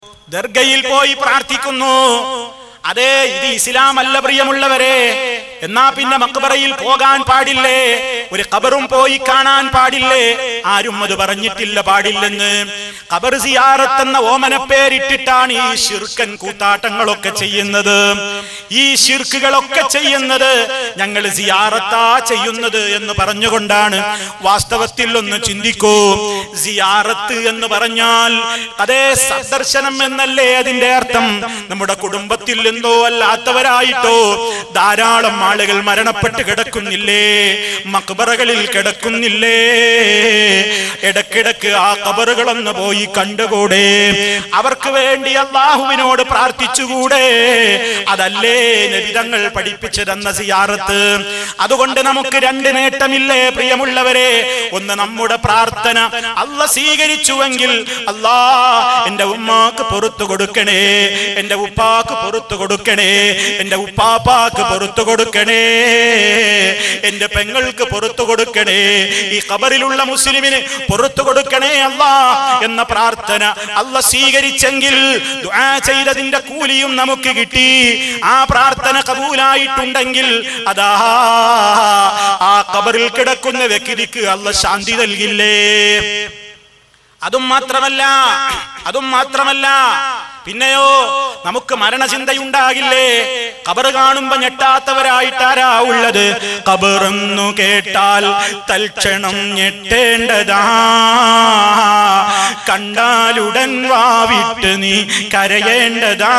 ദർഗയിൽ പോയി പ്രാർത്ഥിക്കുന്നു അതെ ഇത് ഇസ്ലാം അല്ല പ്രിയമുള്ളവരെ എന്നാ പിന്നെ മക്ബറയിൽ പോകാൻ പാടില്ലേ ഒരു ഖബറും പോയി കാണാൻ പാടില്ലേ ആരും അത് പറഞ്ഞിട്ടില്ല പാടില്ലെന്ന് ഖബർ സിയാറത്ത് എന്ന ഓമന പേരിട്ടിട്ടാണ് ഈ ശിർക്കൻ കൂത്താട്ടങ്ങളൊക്കെ ചെയ്യുന്നത് ഈ ശിർക്കുകളൊക്കെ ചെയ്യുന്നത് ഞങ്ങൾ സിയാറത്താ ചെയ്യുന്നത് എന്ന് പറഞ്ഞുകൊണ്ടാണ് വാസ്തവത്തിൽ ഒന്ന് ചിന്തിക്കൂ സിയാറത്ത് എന്ന് പറഞ്ഞാൽ അതേ സന്ദർശനം എന്നല്ലേ അതിന്റെ അർത്ഥം നമ്മുടെ കുടുംബത്തിൽ നിന്നോ അല്ലാത്തവരായിട്ടോ ധാരാളം ആളുകൾ മരണപ്പെട്ട് കിടക്കുന്നില്ലേ മക്ബറകളിൽ കിടക്കുന്നില്ലേ ഇടക്കിടക്ക് ആ കബറുകളൊന്ന് പോയി കണ്ടുകൂടെ അവർക്ക് വേണ്ടി അള്ളാഹുവിനോട് പ്രാർത്ഥിച്ചുകൂടെ അതല്ലേ നബിതങ്ങൾ പഠിപ്പിച്ചു തന്ന സിയാറത്ത് അതുകൊണ്ട് നമുക്ക് രണ്ട് നേട്ടമില്ലേ പ്രിയമുള്ളവരെ ഒന്ന് നമ്മുടെ പ്രാർത്ഥന അല്ല സ്വീകരിച്ചുവെങ്കിൽ അല്ലാ എന്റെ ഉമ്മാക്ക് പുറത്തു കൊടുക്കണേ എന്റെ ഉപ്പാക്ക് പുറത്തു കൊടുക്കണേ എന്റെ ഉപ്പാപ്പാക്ക് പുറത്തു കൊടുക്കണേ എന്റെ പെങ്ങൾക്ക് പുറത്തു കൊടുക്കണേ ഈ ഖബറിലുള്ള മുസ്ലിമിന് പുറത്തു കൊടുക്കണേ അല്ലാ എന്ന പ്രാർത്ഥന അല്ല സ്വീകരിച്ചെങ്കിൽ ദുആ ചെയ്തതിന്റെ കൂലിയും നമുക്ക് കിട്ടി ആ പ്രാർത്ഥന കബൂലായിട്ടുണ്ടെങ്കിൽ അതാ ആ ഖബറിൽ കിടക്കുന്ന വ്യക്തിക്ക് അല്ല ശാന്തി നൽകില്ലേ അതും മാത്രമല്ല അതും മാത്രമല്ല പിന്നെയോ നമുക്ക് മരണചിന്തയുണ്ടാകില്ലേ കബറ് കാണുമ്പോ ഞെട്ടാത്തവരായിട്ടാരാ ഉള്ളത് കബറെന്നു കേട്ടാൽ തൽക്ഷണം ഞെട്ടേണ്ടതാ കണ്ടാലുടൻ വാവിട്ട് നീ കരയേണ്ടതാ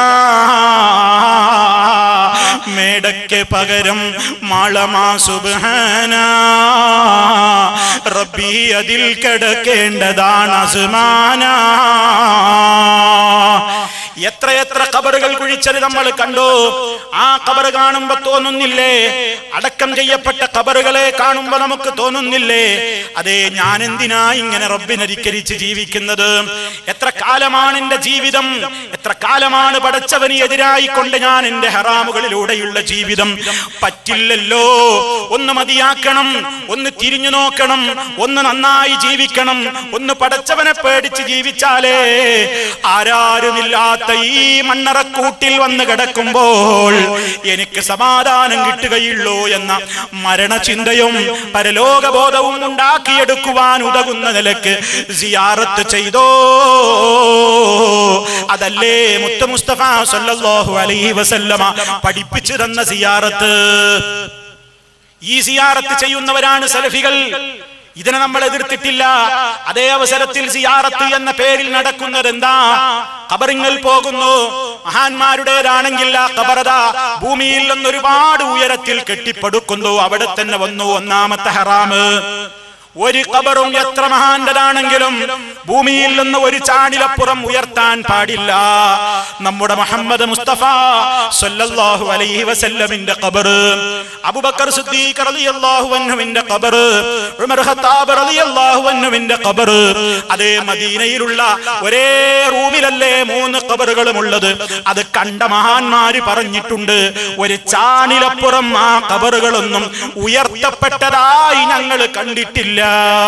മേടയ്ക്ക് പകരം മാളമാ സുബാന റബ്ബി അതിൽ കിടക്കേണ്ടതാണ് അസുമാന എത്രയെത്ര കബറുകൾ കുഴിച്ചത് നമ്മൾ കണ്ടു ആ കബറ് കാണുമ്പോ തോന്നുന്നില്ലേ അടക്കം ചെയ്യപ്പെട്ട കബറുകളെ കാണുമ്പോ നമുക്ക് തോന്നുന്നില്ലേ അതെ ഞാൻ എന്തിനാ ഇങ്ങനെ റബ്ബിനരിക്കരിച്ച് ജീവിക്കുന്നത് എത്ര കാലമാണ് എന്റെ ജീവിതം എത്ര കാലമാണ് പടച്ചവന് എതിരായി കൊണ്ട് ഞാൻ എന്റെ ഹറാമുകളിലൂടെയുള്ള ജീവിതം പറ്റില്ലല്ലോ ഒന്ന് മതിയാക്കണം ഒന്ന് തിരിഞ്ഞു നോക്കണം ഒന്ന് നന്നായി ജീവിക്കണം ഒന്ന് പടച്ചവനെ പേടിച്ച് ജീവിച്ചാലേ ആരാരുമില്ലാത്ത ഈ മണ്ണറക്കൂട്ടിൽ വന്ന് കിടക്കുമ്പോൾ എനിക്ക് സമാധാനം കിട്ടുകയുള്ളൂ എന്ന മരണചിന്തയും പരലോകബോധവും ഉണ്ടാക്കിയെടുക്കുവാൻ ഉതകുന്ന നിലക്ക് സിയാറത്ത് ചെയ്തോ അതല്ലേ മുത്ത മുസ്തഫ സല്ലല്ലാഹു അലൈഹി വസല്ലമ പഠിപ്പിച്ചു തന്ന സിയാറത്ത് ഈ സിയാറത്ത് ചെയ്യുന്നവരാണ് സലഫികൾ ഇതിനെ നമ്മൾ എതിർത്തിട്ടില്ല അതേ അവസരത്തിൽ സിയാറത്ത് എന്ന പേരിൽ നടക്കുന്നത് എന്താ കബറിങ്ങൾ പോകുന്നു മഹാന്മാരുടേതാണെങ്കിൽ ആ കബറത ഭൂമിയിൽ നിന്ന് ഒരുപാട് ഉയരത്തിൽ കെട്ടിപ്പടുക്കുന്നു അവിടെ തന്നെ വന്നു ഒന്നാമത്തെ ഹറാമ് ഒരു കബറും എത്ര മഹാന്റതാണെങ്കിലും ഭൂമിയിൽ നിന്ന് ഒരു ചാണിലപ്പുറം ഉയർത്താൻ പാടില്ല നമ്മുടെ മുഹമ്മദ് മുസ്തഫ സല്ലല്ലാഹു അലൈഹി വസല്ലമിന്റെ ഖബർ അബൂബക്കർ സിദ്ദീഖ് റളിയല്ലാഹു അൻഹുവിന്റെ ഖബർ ഉമർ ഖത്താബ് റളിയല്ലാഹു അൻഹുവിന്റെ ഖബർ അതേ മദീനയിലുള്ള ഒരേ റൂമിലല്ലേ മൂന്ന് ഖബറുകളും ഉള്ളത് അത് കണ്ട മഹാന്മാര് പറഞ്ഞിട്ടുണ്ട് ഒരു ചാണിലപ്പുറം ആ ഖബറുകളൊന്നും ഉയർത്തപ്പെട്ടതായി ഞങ്ങൾ കണ്ടിട്ടില്ല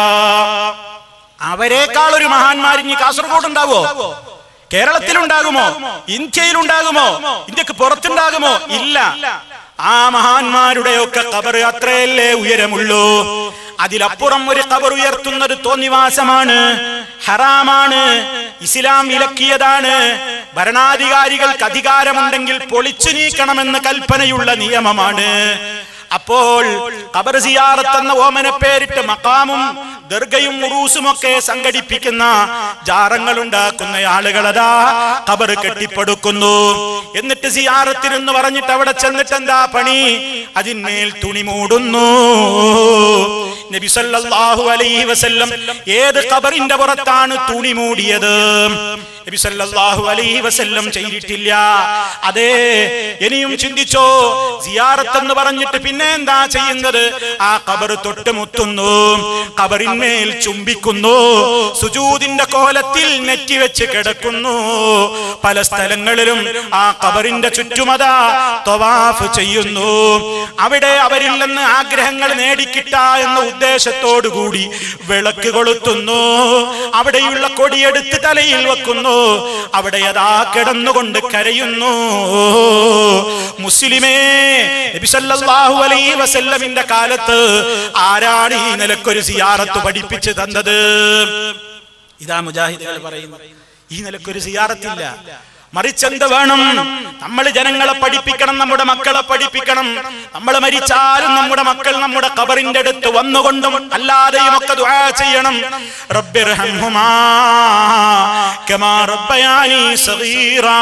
അവരെക്കാൾ ഒരു മഹാന്മാർ ഇനി കാസർഗോഡ് ഉണ്ടാവോ കേരളത്തിലുണ്ടാകുമോ ഇന്ത്യയിലുണ്ടാകുമോ ഇന്ത്യക്ക് പുറത്തുണ്ടാകുമോ ഇല്ല ആ മഹാന്മാരുടെ ഒക്കെ കബർ അത്രയല്ലേ ഉയരമുള്ളൂ അതിലപ്പുറം ഒരു കബർ ഉയർത്തുന്നത് തോന്നിവാസമാണ് ഹറാമാണ് ഇസ്ലാം വിലക്കിയതാണ് ഭരണാധികാരികൾക്ക് അധികാരമുണ്ടെങ്കിൽ പൊളിച്ചു നീക്കണമെന്ന് കൽപ്പനയുള്ള നിയമമാണ് അപ്പോൾ ഖബർ സിയാറത്ത് എന്ന ഓമന പേരിട്ട് മക്കാമും ദർഗയും ഉറൂസും ഒക്കെ സംഘടിപ്പിക്കുന്ന ജാറങ്ങൾ ഉണ്ടാക്കുന്ന ആളുകളതാ ഖബർ കെട്ടിപ്പടുക്കുന്നു എന്നിട്ട് സിയാറത്തിനെന്ന് പറഞ്ഞിട്ട് അവിടെ ചെന്നിട്ട് എന്താ പണി അതിന്മേൽ തുണി മൂടുന്നു നബി സല്ലല്ലാഹു അലൈഹി വസല്ലം ഏത് ഖബറിന്റെ പുറത്താണ് തുണി മൂടിയത് നബി സല്ലല്ലാഹു അലൈഹി വസല്ലം ചെയ്തിട്ടില്ല അതെ ഇനിയും ചിന്തിച്ചോ സിയാറത്ത് എന്ന് പറഞ്ഞിട്ട് പിന്നെ എന്താ ചെയ്യുന്നത് ആ ഖബർ തൊട്ടുമുത്തുന്നു ഖബറിന്മേൽ ചുംബിക്കുന്നു സുജൂദിന്റെ കോലത്തിൽ നെറ്റി വെച്ച് കിടക്കുന്നു പല സ്ഥലങ്ങളിലും ആ ഖബറിന്റെ ചുറ്റുമതാ തൊവാഫ് ചെയ്യുന്നു അവിടെ അവരിൽ നിന്ന് ആഗ്രഹങ്ങൾ നേടിക്കിട്ട എന്ന ഉദ്ദേശത്തോടുകൂടി വിളക്ക് കൊളുത്തുന്നു അവിടെയുള്ള കൊടിയെടുത്ത് തലയിൽ വെക്കുന്നു അവിടെ അതാ കിടന്നുകൊണ്ട് കരയുന്നു മുസ്ലിമേ നബി സല്ലല്ലാഹു അലൈഹി വസല്ലമിന്റെ കാലത്ത് ആരാണ് ഈ നിലക്കൊരു സിയാറത്ത് പഠിപ്പിച്ചു തന്നത് ഇതാ മുജാഹിദുകൾ പറയുന്നത് ഈ നിലക്കൊരു സിയാറത്തില്ല മറിച്ചെന്ത് വേണം നമ്മൾ ജനങ്ങളെ പഠിപ്പിക്കണം നമ്മുടെ മക്കളെ പഠിപ്പിക്കണം നമ്മൾ മരിച്ചാലും നമ്മുടെ മക്കൾ നമ്മുടെ കബറിന്റെ അടുത്ത് വന്നുകൊണ്ടും അല്ലാതെയും ഒക്കെ ദുആ ചെയ്യണം റബ്ബിർഹംഹുമാ കമാ റബ്ബയാനി സഗീറാ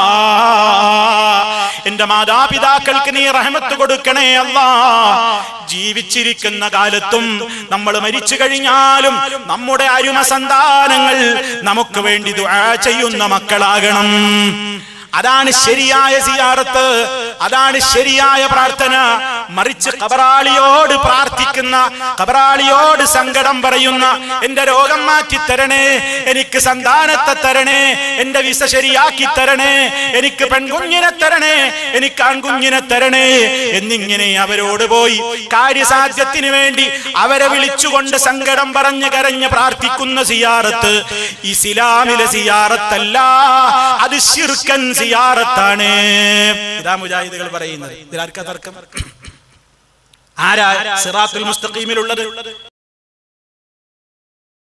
എന്റെ മാതാപിതാക്കൾക്ക് നീ റഹമത്ത് കൊടുക്കണേ അല്ലാ ജീവിച്ചിരിക്കുന്ന കാലത്തും നമ്മൾ മരിച്ചു കഴിഞ്ഞാലും നമ്മുടെ അരുമ സന്താനങ്ങൾ നമുക്ക് വേണ്ടി ദുആ ചെയ്യുന്ന മക്കളാകണം അതാണ് ശരിയായ സിയാറത്ത് അതാണ് ശരിയായ പ്രാർത്ഥന മറിച്ച് കബറാളിയോട് പ്രാർത്ഥിക്കുന്ന കബറാളിയോട് സങ്കടം പറയുന്ന എന്റെ രോഗം മാറ്റി തരണേ എനിക്ക് സന്താനത്തെ തരണേ എന്റെ വിസ ശരിയാക്കി തരണേ എനിക്ക് പെൺകുഞ്ഞിനെ തരണേ എനിക്ക് ആൺകുഞ്ഞിനെ തരണേ എന്നിങ്ങനെ അവരോട് പോയി കാര്യസാധ്യത്തിന് വേണ്ടി അവരെ വിളിച്ചുകൊണ്ട് സങ്കടം പറഞ്ഞ് കരഞ്ഞ് പ്രാർത്ഥിക്കുന്ന സിയാറത്ത് ഇസ്ലാമിലെ സിയാറത്തല്ല അത് ശിർക്കൻ സിയാറത്താണ് ഇതാ മുജാഹിദുകൾ പറയുന്നത് ഇതിലാർക്കാ തർക്കം ആരാ സിറാത്തുൽ മുസ്തഖീമിലുള്ളത്